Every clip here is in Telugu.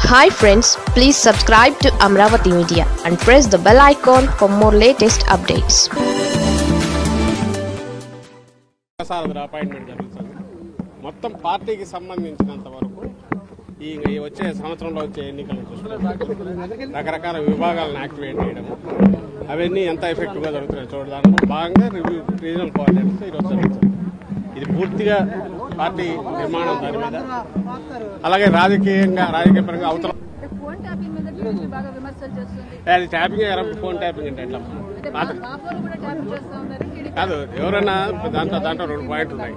Hi friends please subscribe to Amaravati media and press the bell icon for more latest updates Sarathi appointment జరుగుతుంది మొత్తం పార్టీకి సంబంధించినంత వరకు ఈ ఈ వచ్చే సంవత్సరంలో వచ్చే ఎన్నికలను చూసుకుంటే రకరకాల విభాగాలను యాక్టివేట్ చేయడం అవన్నీ ఎంత ఎఫెక్టివ్గా జరుగుతున్నాయి చూడ దాంట్లో భాగంగా రివ్యూ రీజనల్ కోఆర్డినేటర్స్ ఈరోజు జరుగుతుంది ఇది పూర్తిగా పార్టీ నిర్మాణం దాని మీద అలాగే రాజకీయంగా రాజకీయపరంగా అవతల ఫోన్ ట్యాపింగ్ మీద టీడీపీ బాగా విమర్శలు చేస్తుంది అది ట్యాపింగ్ ఎలా ఫోన్ ట్యాపింగ్ అంటే ఎట్లా అంటే పాత- మా ఫోన్ కూడా ట్యాపింగ్ చేస్తా ఉన్నారు టీడీపీ కాదు ఎవరైనా దాంట్లో దాంట్లో రెండు పాయింట్లు ఉన్నాయి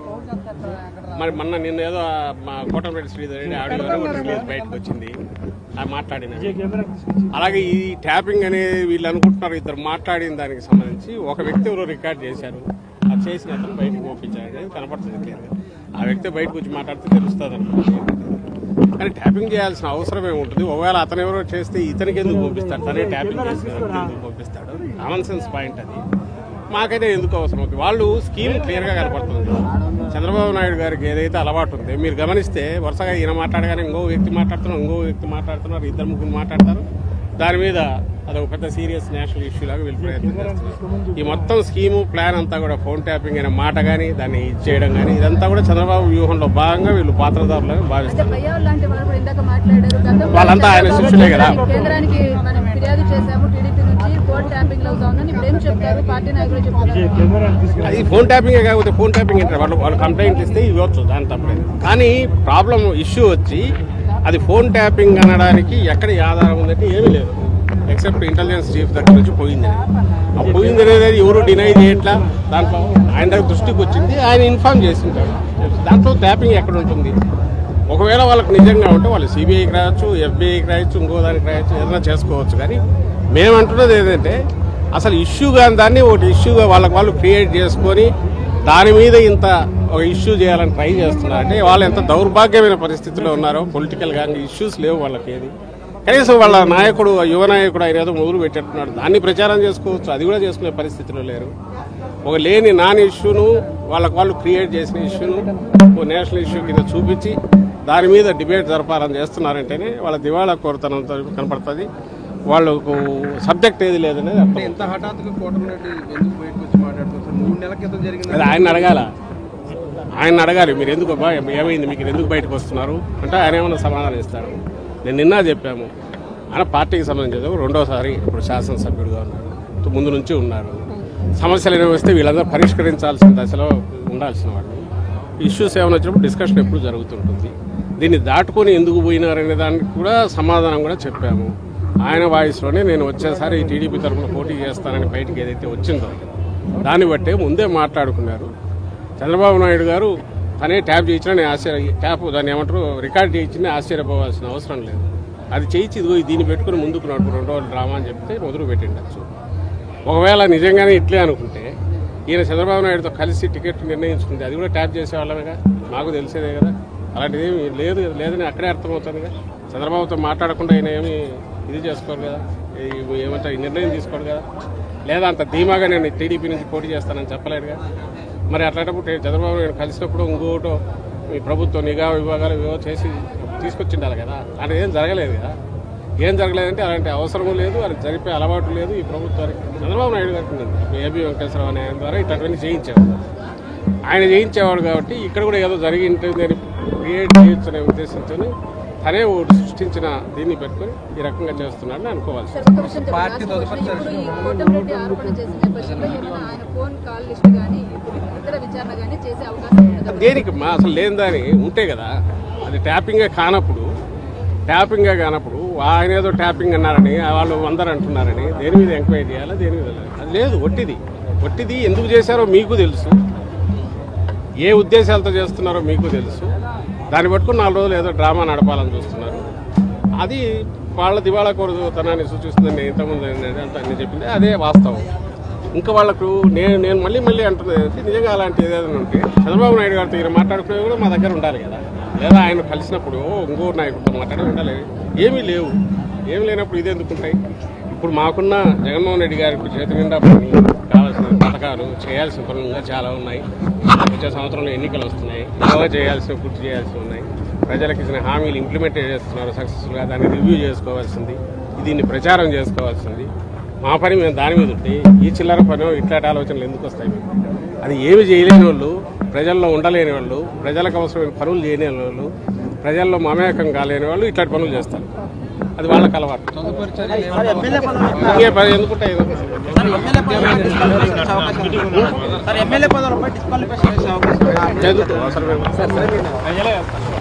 మరి మొన్న నిన్న ఏదో ఆ మా కోటంరెడ్డి శ్రీధర్ రెడ్డి ఆడియో ఒకటి రిలీజ్ బయటకు వచ్చింది ఆ మాట్లాడిన అలాగే ఈ ట్యాపింగ్ అనేది వీళ్ళు అనుకుంటున్నారు ఇద్దరు మాట్లాడిన దానికి సంబంధించి ఒక వ్యక్తి ఎవరో రికార్డ్ చేశారు అది చేసిన అతను బయటకు పంపించారు అనేది కనపడుతుంది క్లియర్గా ఆ వ్యక్తి బయటకు వచ్చి మాట్లాడితే తెలుస్తుంది అనమాట కానీ ట్యాపింగ్ చేయాల్సిన అవసరం ఏముంటుంది ఒకవేళ అతను ఎవరో చేస్తే ఇతనికి ఎందుకు పంపిస్తాడు తనే ట్యాపింగ్ చేసి ఎందుకు పంపిస్తాడు కామన్ సెన్స్ పాయింట్ అది మాకైతే ఎందుకు అవసరం అవుతుంది వాళ్ళు స్కీమ్ క్లియర్ గా కనపడుతుంది చంద్రబాబు నాయుడు గారికి ఏదైతే అలవాటు ఉంది మీరు గమనిస్తే వరుసగా ఈయన మాట్లాడగానే ఇంకో వ్యక్తి మాట్లాడుతున్నారు ఇంకో వ్యక్తి మాట్లాడుతున్నారు ఇద్దరు ముగ్గురు మాట్లాడతారు దాని మీద అదొక పెద్ద సీరియస్ నేషనల్ ఇష్యూ లాగా వీళ్ళు ప్రయత్నం చేస్తున్నారు ఈ మొత్తం స్కీము ప్లాన్ అంతా కూడా ఫోన్ ట్యాపింగ్ అనే మాట కానీ దాన్ని ఇచ్చేయడం కానీ ఇదంతా కూడా చంద్రబాబు వ్యూహంలో భాగంగా వీళ్ళు పాత్రదారులుగా అంటే భావిస్తారు భయ్య లాంటి వాళ్ళు కూడా ఇందాక మాట్లాడారు గతంలో వాళ్ళంతా ఆయన చంద్రబాబు శిష్యులే కదా. కేంద్రానికి మనం ఫిర్యాదు చేశాము టీడీపీ నుంచి ఫోన్ ట్యాపింగ్ లో ఉందని ఇప్పుడు ఏం చెప్తారు పార్టీ నాయకులు చెప్తున్నారు అది ఫోన్ ట్యాపింగ్ కాకపోతే ఫోన్ ట్యాపింగ్ ఏంటారు వాళ్ళు వాళ్ళు కంప్లైంట్ ఇస్తే ఇవ్వచ్చు దాని తప్పలేదు కానీ ప్రాబ్లం ఇష్యూ వచ్చి అది ఫోన్ ట్యాపింగ్ అనడానికి ఎక్కడ ఈ ఆధారం ఉందంటే ఏమీ లేదు ఎక్సెప్ట్ ఇంటెలిజెన్స్ చీఫ్ దగ్గర నుంచి పోయింది ఆ పోయింది అనేది ఎవరు డినై చేయట్లా దాంట్లో ఆయన దగ్గర దృష్టికి వచ్చింది ఆయన ఇన్ఫార్మ్ చేసింటాడు దాంట్లో ట్యాపింగ్ ఎక్కడ ఉంటుంది ఒకవేళ వాళ్ళకి నిజంగా ఉంటే వాళ్ళు సిబిఐకి రాయొచ్చు ఎఫ్బిఐకి రాయొచ్చు ఇంకో దానికి రాయొచ్చు ఏదైనా చేసుకోవచ్చు కానీ మేమంటున్నది ఏంటంటే అసలు ఇష్యూ కాని దాన్ని ఒకటి ఇష్యూగా వాళ్ళకి వాళ్ళు క్రియేట్ చేసుకొని దాని మీద ఇంత ఒక ఇష్యూ చేయాలని ట్రై చేస్తున్నారు అంటే వాళ్ళు ఎంత దౌర్భాగ్యమైన పరిస్థితిలో ఉన్నారో పొలిటికల్ గా ఇష్యూస్ లేవు వాళ్ళకి ఏది కనీసం వాళ్ళ నాయకుడు ఆ యువ నాయకుడు ఆయన ఏదో మొదలు పెట్టేట్టున్నాడు దాన్ని ప్రచారం చేసుకోవచ్చు అది కూడా చేసుకునే పరిస్థితిలో లేరు ఒక లేని నాన్ ఇష్యూను వాళ్ళకి వాళ్ళు క్రియేట్ చేసిన ఇష్యూను ఓ నేషనల్ ఇష్యూ కింద చూపించి దాని మీద డిబేట్ జరపాలని చేస్తున్నారంటేనే వాళ్ళ దివాళా కోరతనంతో కనపడుతుంది వాళ్ళకు సబ్జెక్ట్ ఏది లేదనేది అర్థం ఇంత హఠాత్తుగా కోటమిరెడ్డి ఎందుకు బయటకు వచ్చి మాట్లాడుతున్నారు సార్ మూడు నెలల క్రితం జరిగింది అది ఆయన అడగాల ఆయన అడగాలి మీరు ఎందుకు అబ్బా ఏమైంది మీకు ఎందుకు బయటకు వస్తున్నారు అంటే ఆయన ఏమైనా సమాధానం ఇస్తారు నేను నిన్న చెప్పాము ఆయన పార్టీకి సంబంధించి రెండోసారి ఇప్పుడు శాసనసభ్యుడిగా ఉన్నారు ముందు నుంచి ఉన్నారు సమస్యలు ఏమైనా వస్తే వీళ్ళందరూ పరిష్కరించాల్సిన దశలో ఉండాల్సిన వాళ్ళు ఇష్యూస్ ఏమైనా వచ్చినప్పుడు డిస్కషన్ ఎప్పుడు జరుగుతుంటుంది దీన్ని దాటుకొని ఎందుకు పోయినారనే దానికి కూడా సమాధానం కూడా చెప్పాము ఆయన వాయిస్లోనే నేను వచ్చేసారి ఈ టీడీపీ తరఫున పోటీ చేస్తానని బయటికి ఏదైతే వచ్చిందో దాన్ని బట్టే ముందే మాట్లాడుకున్నారు చంద్రబాబు నాయుడు గారు తనే ట్యాప్ చేయించినా నేను ఆశ్చర్య ట్యాప్ దాన్ని ఏమంటారు రికార్డ్ చేయించినా ఆశ్చర్యపోవాల్సిన అవసరం లేదు అది చేయించి ఇదిగో దీన్ని పెట్టుకుని ముందుకు నడుపు రెండు రోజులు డ్రామా అని చెప్తే మొదలు పెట్టిండొచ్చు ఒకవేళ నిజంగానే ఇట్లే అనుకుంటే ఈయన చంద్రబాబు నాయుడుతో కలిసి టికెట్ నిర్ణయించుకుంది అది కూడా ట్యాప్ చేసేవాళ్ళమేగా మాకు తెలిసేదే కదా అలాంటిది ఏమి లేదు కదా లేదని అక్కడే అర్థమవుతుందిగా చంద్రబాబుతో మాట్లాడకుండా ఈయన ఏమి ఇది చేసుకోరు కదా ఈ- ఏమంటారు ఈ నిర్ణయం తీసుకోడు కదా లేదా అంత ధీమాగా నేను టీడీపీ నుంచి పోటీ చేస్తానని చెప్పలేదుగా మరి అట్లాంటప్పుడు టే- చంద్రబాబు నాయుడు కలిసినప్పుడు ఇంకోటో ఈ ప్రభుత్వం నిఘా విభాగాలు ఏవో చేసి తీసుకొచ్చిండాలి కదా అంటే ఏం జరగలేదు కదా ఏం జరగలేదంటే అలాంటి అవసరం లేదు అది జరిపే అలవాటు లేదు ఈ ప్రభుత్వానికి చంద్రబాబు నాయుడు గారికి ఉంది ఏబి వెంకటేశ్వరరావు అనే ఆయన ద్వారా ఇట్లాంటివన్నీ చేయించేవాడు ఆయన చేయించేవాడు కాబట్టి ఇక్కడ కూడా ఏదో జరిగి ఉంటుందని క్రియేట్ చేయొచ్చు అనే ఉద్దేశంతో తనే ఒకటి సృష్టించిన దీన్ని పెట్టుకొని ఈ రకంగా చేస్తున్నాడని అనుకోవాలి సార్, ఒక విషయం చెప్పండి. పార్టీ లాస్ట్ తదుపరి క్వశ్చన్. ఇప్పుడు ఈ కోటమిరెడ్డి ఆరోపణ చేసిన నేపథ్యంలో ఏమైనా ఆయన ఫోన్ కాల్ లిస్ట్ కానీ ఇతర విచారణ కానీ చేసే అవకాశం ఉంటుందా దేనికి మా అసలు లేనిదని ఉంటే కదా అది ట్యాపింగే కానప్పుడు ట్యాపింగే కానప్పుడు ఆయన ఏదో ట్యాపింగ్ అన్నారని వాళ్ళు అందరు అంటున్నారని దేని మీద ఎంక్వైరీ చేయాలా దేని మీద లేదు. అది లేదు ఒట్టిది ఒట్టిది ఎందుకు చేశారో మీకు తెలుసు ఏ ఉద్దేశాలతో చేస్తున్నారో మీకు తెలుసు దాన్ని పట్టుకుని నాలుగు రోజులు ఏదో డ్రామా నడపాలని చూస్తున్నారు అది వాళ్ళ దివాళా కోరుతనాన్ని సూచిస్తుందని నేను ఇంతకుముందు నేను అంతా నేను చెప్పింది అదే వాస్తవం ఇంకా వాళ్ళకు నేను నేను మళ్ళీ మళ్ళీ అంటున్నది ఏంటంటే నిజంగా అలాంటి ఏదైనా ఉంటే చంద్రబాబు నాయుడు గారితో ఈయన మాట్లాడుకునేది కూడా మా దగ్గర ఉండాలి కదా లేదా ఆయన కలిసినప్పుడు ఇంకో నాయకుడితో మాట్లాడి ఉండాలి ఏమీ లేవు ఏమి లేనప్పుడు ఇది ఎందుకు ఉంటాయి ఇప్పుడు మాకున్న జగన్మోహన్ రెడ్డి గారికి చేతి నిండా పని కావాల్సిన పథకాలు చేయాల్సిన పనులు ఇంకా చాలా ఉన్నాయి వచ్చే సంవత్సరంలో ఎన్నికలు వస్తున్నాయి బాగా చేయాల్సిన పూర్తి చేయాల్సి ఉన్నాయి ప్రజలకు ఇచ్చిన హామీలు ఇంప్లిమెంట్ చేస్తున్నారు సక్సెస్ఫుల్గా దాన్ని రివ్యూ చేసుకోవాల్సింది దీన్ని ప్రచారం చేసుకోవాల్సింది మా పని మేము దాని మీద ఉంటే ఈ చిల్లర పని ఇట్లాంటి ఆలోచనలు ఎందుకు వస్తాయి మీకు? అది ఏమి చేయలేని వాళ్ళు ప్రజల్లో ఉండలేని వాళ్ళు ప్రజలకు అవసరమైన పనులు చేయలేని వాళ్ళు ప్రజల్లో మమేకం కాలేని వాళ్ళు ఇట్లాంటి పనులు చేస్తారు అది వాళ్ళకి అలవాటు తదుపరి చర్యలు ఏమంటారు? ఇంకే పని ఎందుకుంటాయి సార్ ఎమ్మెల్యే పదవులపై డిస్క్వాలిఫికేషన్ చేసే అవకాశం ఎందుకు అవసరమే